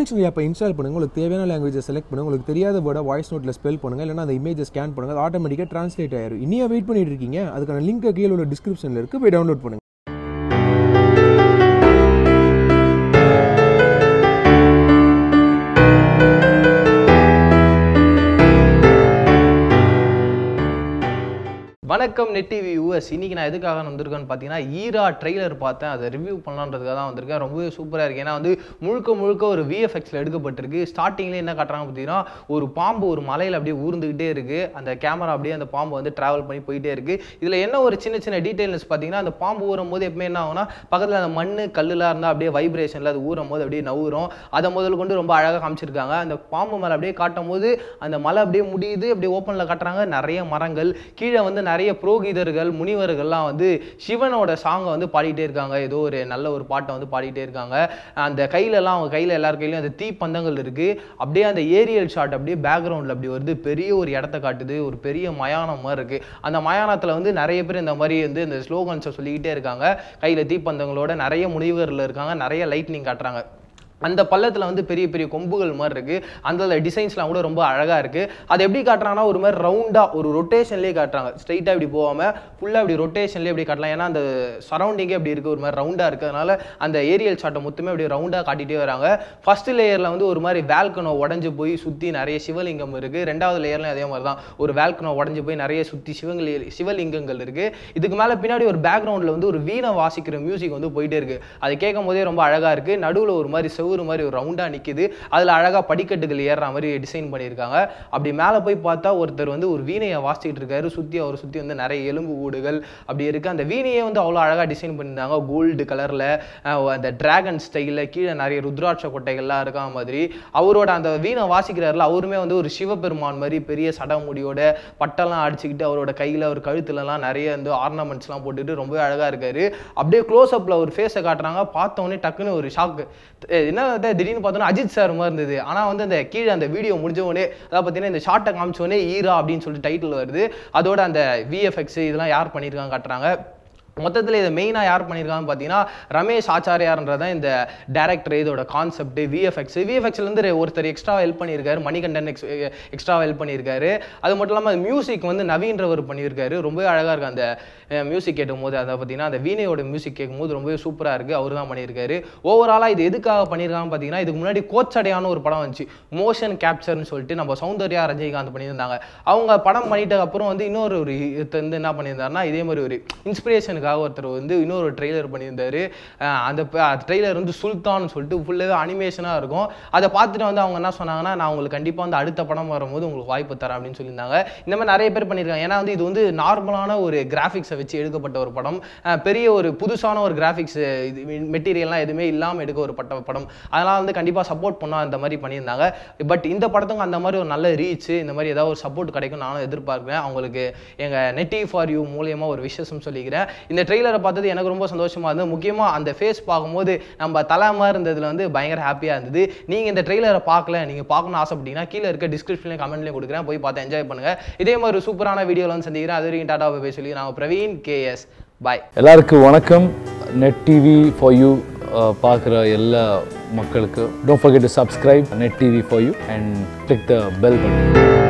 dictionary ஆப்பை install பண்ணுங்க உங்களுக்கு தேவையான லாங்குவேஜை செலக்ட் பண்ணுங்க உங்களுக்கு தெரியாத வேர்டை வாய்ஸ் நோட்டில் ஸ்பெல் பண்ணுங்க இல்லைனா அந்த இமேஜை ஸ்கேன் பண்ணுங்க அது ஆட்டோமேட்டிக்காக ட்ரான்ஸ்லேட் ஆயிரும் இனியா வெயிட் பண்ணிட்டு இருக்கீங்க அதுக்கான லிங்க் கீழே உள்ள டிஸ்கிரிப்ஷனில் இருக்கு போய் டவுன்லோட் பண்ணுங்க வணக்கம் நெட் டிவி யூஎஸ் இன்னைக்கு நான் எதுக்காக வந்திருக்கேன்னு பார்த்தீங்கன்னா ஈரா ட்ரெய்லர் பார்த்தேன் அதை ரிவ்யூ பண்ணலான்றதுக்காக தான் வந்திருக்கேன் ரொம்பவே சூப்பராக இருக்கு ஏன்னா வந்து முழுக்க முழுக்க ஒரு விஎஃப்எக்ஸில் எடுக்கப்பட்டிருக்கு ஸ்டார்டிங்லேயே என்ன காட்டுறாங்க பார்த்தீங்கன்னா ஒரு பாம்பு ஒரு மலையில் அப்படியே ஊர்ந்துக்கிட்டே இருக்கு அந்த கேமரா அப்படியே அந்த பாம்பு வந்து டிராவல் பண்ணி போயிட்டே இருக்கு இதில் என்ன ஒரு சின்ன சின்ன டீட்டெயில்ஸ் பார்த்தீங்கன்னா அந்த பாம்பு ஊறும் போது எப்பவுமே என்ன ஆகும்னா பக்கத்தில் அந்த மண் கல்லுலாம் இருந்தால் அப்படியே வைப்ரேஷனில் அது ஊறும் போது அப்படியே நவுறும் அதை முதல் கொண்டு ரொம்ப அழகாக காமிச்சிருக்காங்க அந்த பாம்பு மலை அப்படியே காட்டும் போது அந்த மலை அப்படியே முடியுது அப்படியே ஓப்பனில் காட்டுறாங்க நிறைய மரங்கள் கீழே வந்து நிறைய புரோகிதர்கள் முனிவர்கள்லாம் வந்து சிவனோட சாங்கை வந்து பாடிட்டே இருக்காங்க ஏதோ ஒரு நல்ல ஒரு பாட்டை வந்து பாடிட்டே இருக்காங்க அந்த கையிலலாம் அவங்க கையில் எல்லார் கையிலையும் அந்த தீப்பந்தங்கள் இருக்கு அப்படியே அந்த ஏரியல் ஷாட் அப்படியே பேக்ரவுண்டில் அப்படி வருது பெரிய ஒரு இடத்த காட்டுது ஒரு பெரிய மயானம் மாதிரி இருக்கு அந்த மயானத்தில் வந்து நிறைய பேர் இந்த மாதிரி வந்து இந்த ஸ்லோகன்ஸை சொல்லிக்கிட்டே இருக்காங்க கையில் தீப்பந்தங்களோட நிறைய முனிவர்கள் இருக்காங்க நிறைய லைட்னிங் காட்டுறாங்க அந்த பள்ளத்தில் வந்து பெரிய பெரிய கொம்புகள் மாதிரி இருக்கு அந்த டிசைன்ஸ்லாம் கூட ரொம்ப அழகா இருக்கு அது எப்படி காட்டுறாங்கன்னா ஒரு மாதிரி ரவுண்டா ஒரு ரொட்டேஷன்லேயே காட்டுறாங்க ஸ்ட்ரைட்டாக இப்படி போகாம ஃபுல்லாக இப்படி ரொட்டேஷன்லேயே இப்படி காட்டலாம் ஏன்னா அந்த சரௌண்டிங்கே அப்படி இருக்கு ஒரு மாதிரி ரவுண்டா இருக்கு அதனால அந்த ஏரியல் ஷாட்டை மொத்தமே அப்படி ரவுண்டா காட்டிட்டே வராங்க ஃபர்ஸ்ட் லேயர்ல வந்து ஒரு மாதிரி வேல்கனோ உடஞ்சு போய் சுத்தி நிறைய சிவலிங்கம் இருக்கு ரெண்டாவது லேயர்லையும் அதே மாதிரி தான் ஒரு வேல்கனோ உடஞ்சு போய் நிறைய சுத்தி சிவங்கள் சிவலிங்கங்கள் இருக்கு இதுக்கு மேல பின்னாடி ஒரு பேக்ரவுண்ட்ல வந்து ஒரு வீணை வாசிக்கிற மியூசிக் வந்து போயிட்டே இருக்கு அது கேட்கும் போதே ரொம்ப அழகா இருக்கு நடுவுல ஒரு மாதிரி செவுரு மாதிரி ஒரு ரவுண்டா நிக்குது அதுல அழகா படிக்கட்டுகள் ஏறுற மாதிரி டிசைன் பண்ணியிருக்காங்க அப்படி மேல போய் பார்த்தா ஒருத்தர் வந்து ஒரு வீணையை வாசிச்சுட்டு இருக்காரு சுத்தி அவரை சுத்தி வந்து நிறைய எலும்பு கூடுகள் அப்படி இருக்கு அந்த வீணையை வந்து அவ்வளோ அழகா டிசைன் பண்ணியிருந்தாங்க கோல்டு கலர்ல அந்த டிராகன் ஸ்டைலில் கீழே நிறைய ருத்ராட்ச கொட்டைகள்லாம் இருக்கா மாதிரி அவரோட அந்த வீணை வாசிக்கிறாருல அவருமே வந்து ஒரு சிவபெருமான் மாதிரி பெரிய சடமுடியோட பட்டெல்லாம் அடிச்சுக்கிட்டு அவரோட கையில ஒரு கழுத்துலலாம் நிறைய வந்து ஆர்னமெண்ட்ஸ்லாம் போட்டுட்டு ரொம்பவே அழகா இருக்காரு அப்படியே க்ளோஸ் அப்ல ஒரு ஃபேஸை காட்டுறாங்க பார்த்த உடனே டக்குன்னு ஒரு ஷாக்கு என்ன பார்த்தா திடீர்னு பார்த்தோன்னா அஜித் சார் மாதிரி இருந்தது ஆனா வந்து அந்த கீழே அந்த வீடியோ முடிஞ்ச உடனே அதாவது பார்த்தீங்கன்னா இந்த ஷார்ட்டை காமிச்ச உடனே ஈரா அப்படின்னு சொல்லிட்டு டைட்டில் வருது அதோட அந்த விஎஃப்எக்ஸ் இதெல்லாம் யார் பண்ணியிருக்காங்க காட்டுறாங்க மொத்தத்தில் இதை மெயினாக யார் பண்ணியிருக்காங்கன்னு பார்த்தீங்கன்னா ரமேஷ் ஆச்சாரியார்ன்றதான் இந்த டேரக்டர் இதோட கான்செப்ட் விஎஃப்எக்ஸ் விஎஃப்எக்ஸ்லேருந்து ஒருத்தர் எக்ஸ்ட்ரா ஹெல்ப் பண்ணியிருக்காரு மணிகண்டன் எக்ஸ் எக்ஸ்ட்ரா ஹெல்ப் பண்ணியிருக்காரு அது மட்டும் இல்லாமல் மியூசிக் வந்து நவீன்றவர் பண்ணியிருக்காரு ரொம்பவே அழகாக இருக்கு அந்த மியூசிக் கேட்கும் போது அதை பார்த்தீங்கன்னா அந்த வீணையோட மியூசிக் கேட்கும்போது ரொம்பவே சூப்பராக இருக்குது அவர் தான் பண்ணியிருக்காரு ஓவராலாக இது எதுக்காக பண்ணியிருக்காங்கன்னு பார்த்தீங்கன்னா இதுக்கு முன்னாடி கோச்சடையான ஒரு படம் வந்துச்சு மோஷன் கேப்சர்னு சொல்லிட்டு நம்ம சௌந்தர்யா ரஜினிகாந்த் பண்ணியிருந்தாங்க அவங்க படம் பண்ணிட்ட அப்புறம் வந்து இன்னொரு ஒரு இது வந்து என்ன பண்ணியிருந்தாருன்னா இதே மாதிரி ஒரு இன்ஸ்பிரேஷனுக்கு அதுக்காக ஒருத்தர் வந்து இன்னொரு ட்ரெய்லர் பண்ணியிருந்தாரு அந்த ட்ரெய்லர் வந்து சுல்தான் சொல்லிட்டு ஃபுல்லாகவே அனிமேஷனாக இருக்கும் அதை பார்த்துட்டு வந்து அவங்க என்ன சொன்னாங்கன்னா நான் உங்களுக்கு கண்டிப்பாக வந்து அடுத்த படம் வரும்போது உங்களுக்கு வாய்ப்பு தரேன் அப்படின்னு சொல்லியிருந்தாங்க இந்த மாதிரி நிறைய பேர் பண்ணியிருக்காங்க ஏன்னா வந்து இது வந்து நார்மலான ஒரு கிராஃபிக்ஸை வச்சு எடுக்கப்பட்ட ஒரு படம் பெரிய ஒரு புதுசான ஒரு கிராஃபிக்ஸ் மெட்டீரியல்லாம் எதுவுமே இல்லாமல் எடுக்க ஒரு பட்ட படம் அதனால் வந்து கண்டிப்பாக சப்போர்ட் பண்ணோம் அந்த மாதிரி பண்ணியிருந்தாங்க பட் இந்த படத்துக்கு அந்த மாதிரி ஒரு நல்ல ரீச் இந்த மாதிரி ஏதாவது ஒரு சப்போர்ட் கிடைக்கும் நானும் எதிர்பார்க்குறேன் அவங்களுக்கு எங்கள் நெட்டி ஃபார் யூ மூலியமாக ஒரு விஷயம் சொல்லிக்கிறேன் இந்த ட்ரெய்லரை பார்த்தது எனக்கு ரொம்ப சந்தோஷமா இருந்தது முக்கியமாக அந்த ஃபேஸ் பார்க்கும்போது நம்ம தலை மாதிரி இருந்ததுல வந்து பயங்கர ஹாப்பியாக இருந்தது நீங்கள் இந்த ட்ரெய்லரை பார்க்கல நீங்கள் பார்க்கணும்னு ஆசைப்பட்டீங்கன்னா கீழே இருக்க டிஸ்கிரிப்ஷன்லேயும் கமெண்ட்லேயும் கொடுக்குறேன் போய் பார்த்து என்ஜாய் பண்ணுங்க இதே மாதிரி ஒரு சூப்பரான வீடியோவில் வந்து சந்திக்கிறேன் அது வரைக்கும் டாடா போய் சொல்லி நான் பிரவீன் கேஎஸ் பாய் எல்லாருக்கும் வணக்கம் நெட் டிவி ஃபார் யூ பார்க்குற எல்லா மக்களுக்கு don't forget to subscribe net TV for you and click the bell button